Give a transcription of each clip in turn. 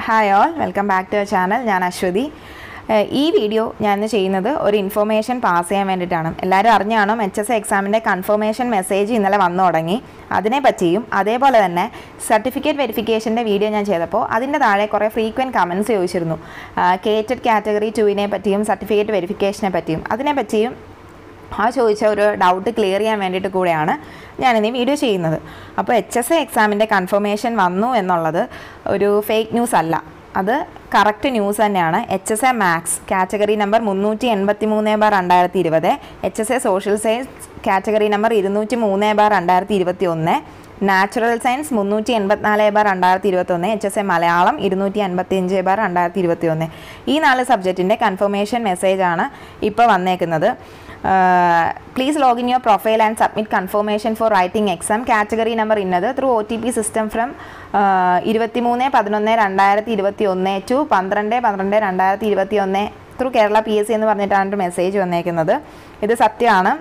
hi all welcome back to channel ഞാൻ അശ്വതി ഏഹ് ഈ video ഞാൻ ഇന്ന് ചെയ്യുന്നത് ഒരു ഇൻഫർമേഷൻ പാസ് ചെയ്യാൻ വേണ്ടിയിട്ടാണ് എല്ലാവരും അറിഞ്ഞാണോ എച്ച് എസ് എക്സാമിൻ്റെ കൺഫർമേഷൻ മെസ്സേജ് ഇന്നലെ വന്നു തുടങ്ങി അതിനെ പറ്റിയും അതേപോലെ തന്നെ സർട്ടിഫിക്കറ്റ് വെരിഫിക്കേഷൻ്റെ വീഡിയോ ഞാൻ ചെയ്തപ്പോൾ അതിൻ്റെ താഴെ കുറേ ഫ്രീക്വൻറ്റ് കമൻസ് ചോദിച്ചിരുന്നു കേറ്റഡ് കാറ്റഗറി ടുവിനെ പറ്റിയും സർട്ടിഫിക്കറ്റ് വെരിഫിക്കേഷനെ പറ്റിയും അതിനെ പറ്റിയും ആ ചോദിച്ച ഒരു ഡൗട്ട് ക്ലിയർ ചെയ്യാൻ വേണ്ടിയിട്ട് കൂടെയാണ് ഞാനിന്ന് ഈ വീഡിയോ ചെയ്യുന്നത് അപ്പോൾ എച്ച് എസ് എ എക്സാമിൻ്റെ കൺഫർമേഷൻ വന്നു എന്നുള്ളത് ഒരു ഫേക്ക് ന്യൂസ് അല്ല അത് കറക്റ്റ് ന്യൂസ് തന്നെയാണ് H S A maths category number മുന്നൂറ്റി എൺപത്തി മൂന്ന് ബാർ രണ്ടായിരത്തി ഇരുപത് H S A social science category number ഇരുന്നൂറ്റി മൂന്ന് ബാർ രണ്ടായിരത്തി ഇരുപത്തി ഒന്ന് നാച്ചുറൽ സയൻസ് മുന്നൂറ്റി എൺപത്തിനാല് ബാർ രണ്ടായിരത്തി ഇരുപത്തൊന്ന് എച്ച് എസ് എ മലയാളം ഇരുന്നൂറ്റി അൻപത്തി അഞ്ച് ബാർ രണ്ടായിരത്തി ഇരുപത്തി ഒന്ന് ഈ നാല് സബ്ജക്റ്റിൻ്റെ കൺഫർമേഷൻ മെസ്സേജാണ് ഇപ്പോൾ വന്നേക്കുന്നത് please login your profile and submit confirmation for writing exam category number ഇന്നത് through O T P system from ഇരുപത്തിമൂന്ന് പതിനൊന്ന് രണ്ടായിരത്തി ഇരുപത്തി ഒന്ന് ടു പന്ത്രണ്ട് പന്ത്രണ്ട് രണ്ടായിരത്തി ഇരുപത്തി ഒന്ന് through Kerala P S C എന്ന് പറഞ്ഞിട്ടാണ് ഒരു മെസ്സേജ് വന്നേക്കുന്നത് ഇത് സത്യമാണ്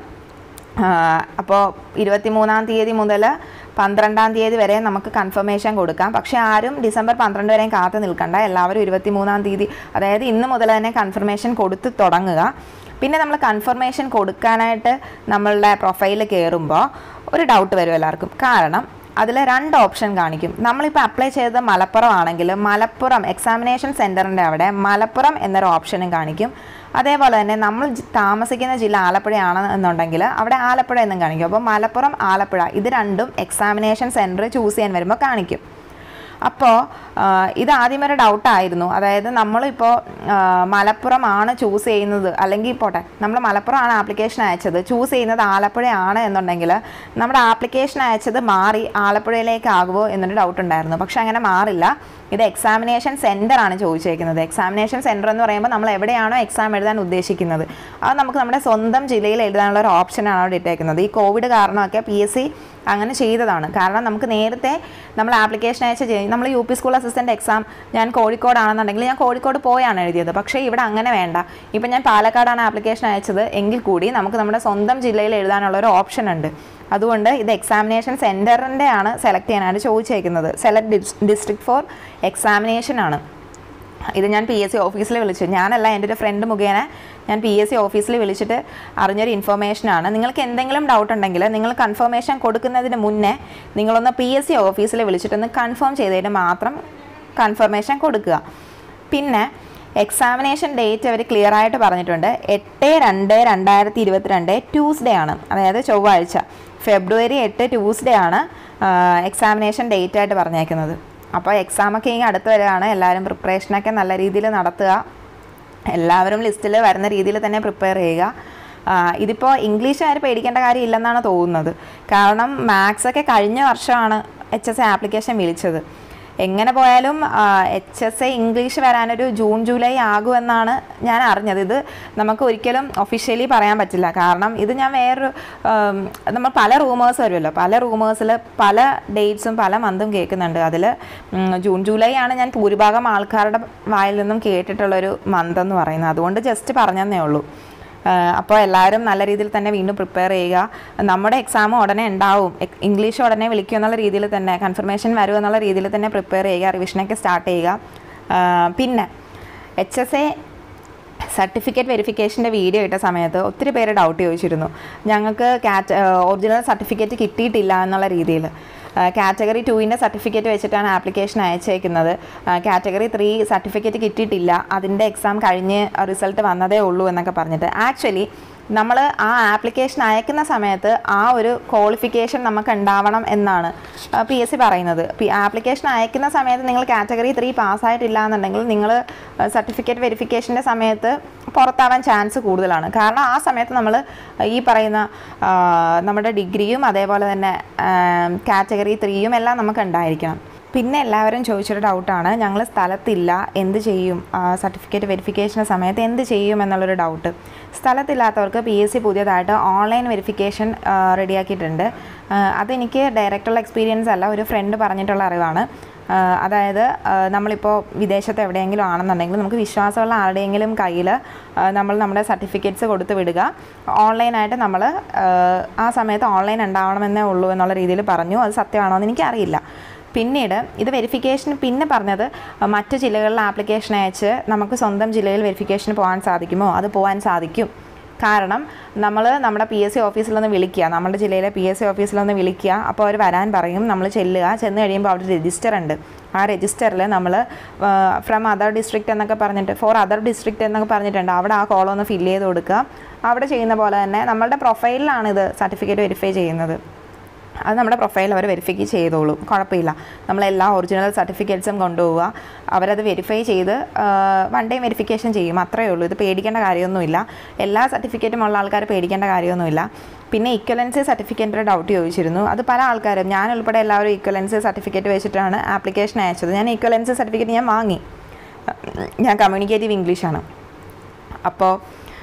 അപ്പോൾ ഇരുപത്തിമൂന്നാം തീയതി മുതൽ പന്ത്രണ്ടാം തീയതി വരെ നമുക്ക് കൺഫർമേഷൻ കൊടുക്കാം പക്ഷേ ആരും ഡിസംബർ പന്ത്രണ്ട് വരെയും കാത്തു നിൽക്കണ്ട എല്ലാവരും ഇരുപത്തിമൂന്നാം തീയതി അതായത് ഇന്ന് മുതൽ തന്നെ കൺഫർമേഷൻ കൊടുത്ത് തുടങ്ങുക പിന്നെ നമ്മൾ കൺഫർമേഷൻ കൊടുക്കാനായിട്ട് നമ്മളുടെ പ്രൊഫൈൽ കയറുമ്പോൾ ഒരു ഡൗട്ട് വരും എല്ലാവർക്കും കാരണം അതിൽ രണ്ട് ഓപ്ഷൻ കാണിക്കും നമ്മളിപ്പോൾ അപ്ലൈ ചെയ്തത് മലപ്പുറം ആണെങ്കിൽ മലപ്പുറം എക്സാമിനേഷൻ സെൻറ്ററിൻ്റെ അവിടെ മലപ്പുറം എന്നൊരു ഓപ്ഷനും കാണിക്കും അതേപോലെ തന്നെ നമ്മൾ ജി- താമസിക്കുന്ന ജില്ല ആലപ്പുഴയാണ് എന്നുണ്ടെങ്കിൽ അവിടെ ആലപ്പുഴ എന്നും കാണിക്കും അപ്പോൾ മലപ്പുറം ആലപ്പുഴ ഇത് രണ്ടും എക്സാമിനേഷൻ സെൻറ്റർ ചൂസ് ചെയ്യാൻ വരുമ്പോൾ കാണിക്കും അപ്പോൾ ഇത് ആദ്യം ഒരു ഡൗട്ടായിരുന്നു അതായത് നമ്മളിപ്പോൾ മലപ്പുറം ആണ് ചൂസ് ചെയ്യുന്നത് അല്ലെങ്കിൽ പോട്ടെ നമ്മൾ മലപ്പുറം ആണ് ആപ്ലിക്കേഷൻ അയച്ചത് ചൂസ് ചെയ്യുന്നത് ആലപ്പുഴയാണ് എന്നുണ്ടെങ്കിൽ നമ്മുടെ ആപ്ലിക്കേഷൻ അയച്ചത് മാറി ആലപ്പുഴയിലേക്കാകുമോ എന്നൊരു ഡൗട്ട് ഉണ്ടായിരുന്നു പക്ഷെ അങ്ങനെ മാറില്ല ഇത് എക്സാമിനേഷൻ സെൻറ്റർ ആണ് ചോദിച്ചേക്കുന്നത് എക്സാമിനേഷൻ സെൻറ്റർ എന്ന് പറയുമ്പോൾ നമ്മൾ എവിടെയാണോ എക്സാം എഴുതാൻ ഉദ്ദേശിക്കുന്നത് അത് നമുക്ക് നമ്മുടെ സ്വന്തം ജില്ലയിൽ എഴുതാനുള്ള ഒരു ഓപ്ഷനാണ് അവിടെ ഇട്ടേക്കുന്നത് ഈ കോവിഡ് കാരണമൊക്കെ പി എസ് സി അങ്ങനെ ചെയ്തതാണ് കാരണം നമുക്ക് നേരത്തെ നമ്മൾ ആപ്ലിക്കേഷൻ അയച്ച ചെയ്യും നമ്മൾ U P school assistant exam ഞാൻ കോഴിക്കോടാണെന്നുണ്ടെങ്കിൽ ഞാൻ കോഴിക്കോട് പോയാണ് എഴുതിയത് പക്ഷേ ഇവിടെ അങ്ങനെ വേണ്ട ഇപ്പം ഞാൻ പാലക്കാടാണ് ആപ്ലിക്കേഷൻ അയച്ചത് എങ്കിൽ കൂടി നമുക്ക് നമ്മുടെ സ്വന്തം ജില്ലയിൽ എഴുതാനുള്ള ഒരു ഓപ്ഷൻ ഉണ്ട് അതുകൊണ്ട് ഇത് എക്സാമിനേഷൻ സെൻറ്ററിൻ്റെ ആണ് സെലക്ട് ചെയ്യാനായിട്ട് ചോദിച്ചേക്കുന്നത് സെലക്ട് ഡിസ്ട്രിക്ട് ഫോർ എക്സാമിനേഷൻ ആണ് ഇത് ഞാൻ പി എസ് സി ഓഫീസിൽ വിളിച്ചു ഞാനല്ല എൻ്റെ ഒരു ഫ്രണ്ട് മുഖേന ഞാൻ പി എസ് സി ഓഫീസിൽ വിളിച്ചിട്ട് അറിഞ്ഞൊരു ഇൻഫർമേഷനാണ് നിങ്ങൾക്ക് എന്തെങ്കിലും ഡൗട്ട് ഉണ്ടെങ്കിൽ നിങ്ങൾ കൺഫർമേഷൻ കൊടുക്കുന്നതിന് മുന്നേ നിങ്ങളൊന്ന് പി എസ് സി ഓഫീസിൽ വിളിച്ചിട്ടൊന്ന് കൺഫേം ചെയ്തതിന് മാത്രം കൺഫർമേഷൻ കൊടുക്കുക പിന്നെ എക്സാമിനേഷൻ ഡേറ്റ് അവർ ക്ലിയർ ആയിട്ട് പറഞ്ഞിട്ടുണ്ട് എട്ട് രണ്ട് രണ്ടായിരത്തി ഇരുപത്തിരണ്ട് ട്യൂസ്ഡേ ആണ് അതായത് ചൊവ്വാഴ്ച ഫെബ്രുവരി എട്ട് ട്യൂസ്ഡേ ആണ് എക്സാമിനേഷൻ ഡേറ്റ് ആയിട്ട് പറഞ്ഞേക്കുന്നത് അപ്പോൾ എക്സാമൊക്കെ ഇങ്ങനെ അടുത്ത് വരികയാണ് എല്ലാവരും പ്രിപ്പറേഷനൊക്കെ നല്ല രീതിയിൽ നടത്തുക എല്ലാവരും ലിസ്റ്റിൽ വരുന്ന രീതിയിൽ തന്നെ പ്രിപ്പയർ ചെയ്യുക ആ, ഇതിപ്പോൾ ഇംഗ്ലീഷുകാർ പേടിക്കേണ്ട കാര്യം ഇല്ലെന്നാണ് തോന്നുന്നത് കാരണം മാത്സ് ഒക്കെ കഴിഞ്ഞ വർഷമാണ് എച്ച് എസ് എ ആപ്ലിക്കേഷൻ വിളിച്ചത് എങ്ങനെ പോയാലും എച്ച് എസ് എ ഇംഗ്ലീഷ് വരാനൊരു ജൂൺ ജൂലൈ ആകുമെന്നാണ് ഞാൻ അറിഞ്ഞത് ഇത് നമുക്ക് ഒരിക്കലും ഒഫീഷ്യലി പറയാൻ പറ്റില്ല കാരണം ഇത് ഞാൻ വേറൊരു ആം, നമ്മൾ പല റൂമേഴ്സ് വരുമല്ലോ പല റൂമേഴ്സിൽ പല ഡേറ്റ്സും പല മന്തും കേൾക്കുന്നുണ്ട് അതിൽ ജൂൺ ജൂലൈ ആണ് ഞാൻ ഭൂരിഭാഗം ആൾക്കാരുടെ വായിൽ നിന്നും കേട്ടിട്ടുള്ളൊരു മന്ത് എന്ന് പറയുന്നത് അതുകൊണ്ട് ജസ്റ്റ് പറഞ്ഞതേ ഉള്ളൂ അപ്പോൾ എല്ലാവരും നല്ല രീതിയിൽ തന്നെ വീണ്ടും പ്രിപ്പയർ ചെയ്യുക നമ്മുടെ എക്സാം ഉടനെ ഉണ്ടാവും എക്- ഇംഗ്ലീഷ് ഉടനെ വിളിക്കും എന്നുള്ള രീതിയിൽ തന്നെ കൺഫർമേഷൻ വരും എന്നുള്ള രീതിയിൽ തന്നെ പ്രിപ്പയർ ചെയ്യുക റിവിഷനൊക്കെ സ്റ്റാർട്ട് ചെയ്യുക ആ, പിന്നെ എച്ച് എസ് എ സർട്ടിഫിക്കറ്റ് വെരിഫിക്കേഷൻ്റെ വീഡിയോ ഇട്ട സമയത്ത് ഒത്തിരി പേര് ഡൗട്ട് ചോദിച്ചിരുന്നു ഞങ്ങൾക്ക് കാറ്റ് ഒറിജിനൽ സർട്ടിഫിക്കറ്റ് കിട്ടിയിട്ടില്ല എന്നുള്ള രീതിയിൽ കാറ്റഗറി ടുവിൻ്റെ സർട്ടിഫിക്കറ്റ് വെച്ചിട്ടാണ് ആപ്ലിക്കേഷൻ അയച്ചേക്കുന്നത് കാറ്റഗറി ത്രീ സർട്ടിഫിക്കറ്റ് കിട്ടിയിട്ടില്ല അതിൻ്റെ എക്സാം കഴിഞ്ഞ് റിസൾട്ട് വന്നതേ ഉള്ളൂ എന്നൊക്കെ പറഞ്ഞിട്ട് ആക്ച്വലി നമ്മൾ ആ ആപ്ലിക്കേഷൻ അയക്കുന്ന സമയത്ത് ആ ഒരു ക്വാളിഫിക്കേഷൻ നമുക്ക് ഉണ്ടാവണം എന്നാണ് പി എസ് സി പറയുന്നത് ആപ്ലിക്കേഷൻ അയക്കുന്ന സമയത്ത് നിങ്ങൾ കാറ്റഗറി ത്രീ പാസ്സായിട്ടില്ല എന്നുണ്ടെങ്കിൽ നിങ്ങൾ സർട്ടിഫിക്കറ്റ് വെരിഫിക്കേഷൻ്റെ സമയത്ത് പുറത്താവാൻ ചാൻസ് കൂടുതലാണ് കാരണം ആ സമയത്ത് നമ്മൾ ഈ പറയുന്ന ആ, നമ്മുടെ ഡിഗ്രിയും അതേപോലെ തന്നെ കാറ്റഗറി ത്രീയും എല്ലാം നമുക്ക് ഉണ്ടായിരിക്കണം പിന്നെ എല്ലാവരും ചോദിച്ചൊരു ഡൗട്ടാണ് ഞങ്ങൾ സ്ഥലത്തില്ല എന്ത് ചെയ്യും സർട്ടിഫിക്കറ്റ് വെരിഫിക്കേഷൻ്റെ സമയത്ത് എന്ത് ചെയ്യും എന്നുള്ളൊരു ഡൗട്ട് സ്ഥലത്തില്ലാത്തവർക്ക് പി എസ് സി പുതിയതായിട്ട് ഓൺലൈൻ വെരിഫിക്കേഷൻ റെഡിയാക്കിയിട്ടുണ്ട് ആ, അതെനിക്ക് ഡയറക്റ്റുള്ള എക്സ്പീരിയൻസ് അല്ല ഒരു ഫ്രണ്ട് പറഞ്ഞിട്ടുള്ള അറിവാണ് ആ, അതായത് ആ, നമ്മളിപ്പോൾ വിദേശത്ത് എവിടെയെങ്കിലും ആണെന്നുണ്ടെങ്കിൽ നമുക്ക് വിശ്വാസമുള്ള ആരുടെയെങ്കിലും കയ്യിൽ നമ്മൾ നമ്മുടെ സർട്ടിഫിക്കറ്റ്സ് കൊടുത്ത് വിടുക ഓൺലൈനായിട്ട് നമ്മൾ ആ സമയത്ത് ഓൺലൈൻ ഉണ്ടാവണമെന്നേ ഉള്ളൂ എന്നുള്ള രീതിയിൽ പറഞ്ഞു അത് സത്യമാണോ എന്ന് എനിക്കറിയില്ല പിന്നീട് ഇത് വെരിഫിക്കേഷൻ പിന്നെ പറഞ്ഞത് മറ്റ് ജില്ലകളിൽ ആപ്ലിക്കേഷൻ അയച്ച് നമുക്ക് സ്വന്തം ജില്ലയിൽ വെരിഫിക്കേഷന് പോകാൻ സാധിക്കുമോ അത് പോകാൻ സാധിക്കും കാരണം നമ്മൾ നമ്മുടെ പി എസ് സി ഓഫീസിലൊന്ന് വിളിക്കുക നമ്മുടെ ജില്ലയിലെ പി എസ് സി ഓഫീസിലൊന്ന് വിളിക്കുക അപ്പോൾ അവർ വരാൻ പറയും നമ്മൾ ചെല്ലുക ചെന്ന് കഴിയുമ്പോൾ അവിടെ രജിസ്റ്റർ ഉണ്ട് ആ രജിസ്റ്ററിൽ നമ്മൾ ഫ്രം അതർ ഡിസ്ട്രിക്റ്റ് എന്നൊക്കെ പറഞ്ഞിട്ട് ഫോർ അതർ ഡിസ്ട്രിക്റ്റ് എന്നൊക്കെ പറഞ്ഞിട്ടുണ്ട് അവിടെ ആ കോളം ഒന്ന് ഫില്ല് ചെയ്ത് കൊടുക്കുക അവിടെ ചെയ്യുന്ന പോലെ തന്നെ നമ്മളുടെ പ്രൊഫൈലിലാണ് ഇത് സർട്ടിഫിക്കറ്റ് വെരിഫൈ ചെയ്യുന്നത് അത് നമ്മുടെ പ്രൊഫൈൽ അവർ വെരിഫൈ ചെയ്തോളും കുഴപ്പമില്ല നമ്മളെല്ലാ ഒറിജിനൽ സർട്ടിഫിക്കറ്റ്സും കൊണ്ടുപോവുക അവരത് വെരിഫൈ ചെയ്ത് വൺ ഡേ വെരിഫിക്കേഷൻ ചെയ്യും അത്രയേ ഉള്ളൂ ഇത് പേടിക്കേണ്ട കാര്യമൊന്നുമില്ല എല്ലാ സർട്ടിഫിക്കറ്റും ഉള്ള ആൾക്കാർ പേടിക്കേണ്ട കാര്യമൊന്നുമില്ല പിന്നെ ഇക്വലൻസി സർട്ടിഫിക്കറ്റിൻ്റെ ഡൗട്ട് ചോദിച്ചിരുന്നു അത് പല ആൾക്കാരും ഞാൻ ഉൾപ്പെടെ എല്ലാവരും ഇക്വലൻസി സർട്ടിഫിക്കറ്റ് വെച്ചിട്ടാണ് ആപ്ലിക്കേഷൻ അയച്ചത് ഞാൻ ഇക്വലൻസി സർട്ടിഫിക്കറ്റ് ഞാൻ വാങ്ങി ഞാൻ കമ്മ്യൂണിക്കേറ്റീവ് ഇംഗ്ലീഷാണ് അപ്പോൾ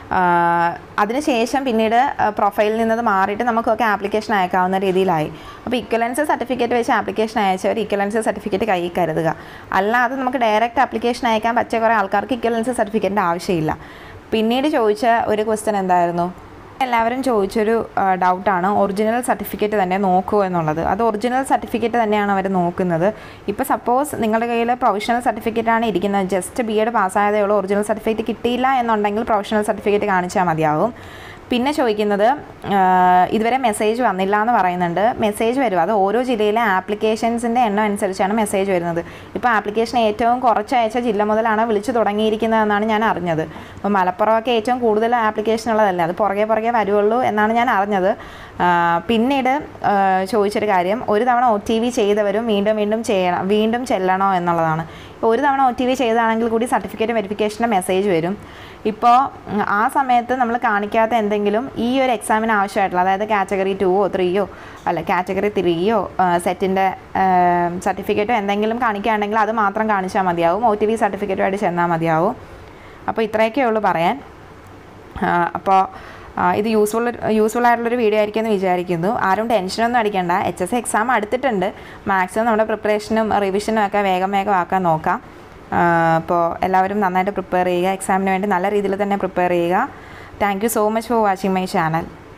അതിനുശേഷം പിന്നീട് പ്രൊഫൈലിൽ നിന്നത് മാറിയിട്ട് നമുക്കൊക്കെ ആപ്ലിക്കേഷൻ അയക്കാവുന്ന രീതിയിലായി അപ്പോൾ ഇക്വലൻസ് സർട്ടിഫിക്കറ്റ് വെച്ച് ആപ്ലിക്കേഷൻ അയച്ചവർ ഇക്വലൻസ് സർട്ടിഫിക്കറ്റ് കയ്യിൽ കരുതുക അല്ലാതെ നമുക്ക് ഡയറക്റ്റ് ആപ്ലിക്കേഷൻ അയക്കാൻ പറ്റിയ കുറേ ആൾക്കാർക്ക് ഇക്വലൻസ് സർട്ടിഫിക്കറ്റിൻ്റെ ആവശ്യമില്ല പിന്നീട് ചോദിച്ച ഒരു ക്വസ്റ്റ്യൻ എന്തായിരുന്നു എല്ലാവരും ചോദിച്ചൊരു ഡൗട്ടാണ് ഒറിജിനൽ സർട്ടിഫിക്കറ്റ് തന്നെ നോക്കൂ എന്നുള്ളത് അത് ഒറിജിനൽ സർട്ടിഫിക്കറ്റ് തന്നെയാണ് അവർ നോക്കുന്നത് ഇപ്പോൾ സപ്പോസ് നിങ്ങളുടെ കയ്യിൽ പ്രൊഫഷണൽ സർട്ടിഫിക്കറ്റ് ആണ് ഇരിക്കുന്നത് ജസ്റ്റ് ബി എഡ് പാസ്സായതേ ഉള്ളൂ ഒറിജിനൽ സർട്ടിഫിക്കറ്റ് കിട്ടിയില്ല എന്നുണ്ടെങ്കിൽ പ്രൊഫഷണൽ സർട്ടിഫിക്കറ്റ് കാണിച്ചാൽ മതിയാവും പിന്നെ ചോദിക്കുന്നത് ഇതുവരെ മെസ്സേജ് വന്നില്ല എന്ന് പറയുന്നുണ്ട് മെസ്സേജ് വരും അത് ഓരോ ജില്ലയിലെ ആപ്ലിക്കേഷൻസിൻ്റെ എണ്ണം അനുസരിച്ചാണ് മെസ്സേജ് വരുന്നത് ഇപ്പോൾ ആപ്ലിക്കേഷൻ ഏറ്റവും കുറച്ച് അയച്ച ജില്ല മുതലാണ് വിളിച്ചു തുടങ്ങിയിരിക്കുന്നതെന്നാണ് ഞാൻ അറിഞ്ഞത് അപ്പോൾ മലപ്പുറമൊക്കെ ഏറ്റവും കൂടുതൽ ആപ്ലിക്കേഷൻ ഉള്ളതല്ലേ അത് പുറകെ പുറകെ വരുള്ളൂ എന്നാണ് ഞാൻ അറിഞ്ഞത് പിന്നീട് ചോദിച്ചൊരു കാര്യം ഒരു തവണ ഒ ടി വി ചെയ്തവരും വീണ്ടും വീണ്ടും ചെയ്യണം വീണ്ടും ചെല്ലണോ എന്നുള്ളതാണ് ഒരു തവണ ഒ ടി വി ചെയ്താണെങ്കിൽ കൂടി സർട്ടിഫിക്കറ്റ് വെരിഫിക്കേഷൻ്റെ മെസ്സേജ് വരും ഇപ്പോൾ ആ സമയത്ത് നമ്മൾ കാണിക്കാത്ത എന്തെങ്കിലും ഈ ഒരു എക്സാമിന് ആവശ്യമായിട്ടുള്ള അതായത് കാറ്റഗറി ടുവോ ത്രീയോ അല്ല കാറ്റഗറി ത്രീയോ സെറ്റിൻ്റെ സർട്ടിഫിക്കറ്റോ എന്തെങ്കിലും കാണിക്കുകയാണെങ്കിൽ അത് മാത്രം കാണിച്ചാൽ മതിയാവും ഒ ടി വി സർട്ടിഫിക്കറ്റുമായിട്ട് ചെന്നാൽ മതിയാവും അപ്പോൾ ഇത്രയൊക്കെ ഉള്ളൂ പറയാൻ അപ്പോൾ ഇത് യൂസ്ഫുൾ യൂസ്ഫുൾ ആയിട്ടുള്ളൊരു വീഡിയോ ആയിരിക്കും എന്ന് വിചാരിക്കുന്നു ആരും ടെൻഷനൊന്നും അടിക്കേണ്ട എച്ച് എസ് എക്സാം അടുത്തിട്ടുണ്ട് മാക്സിമം നമ്മുടെ പ്രിപ്പറേഷനും റിവിഷനും ഒക്കെ വേഗം വേഗം ആക്കാൻ നോക്കാം അപ്പോൾ എല്ലാവരും നന്നായിട്ട് പ്രിപ്പയർ ചെയ്യുക എക്സാമിന് വേണ്ടി നല്ല രീതിയിൽ തന്നെ പ്രിപ്പയർ ചെയ്യുക thank you so much for watching my channel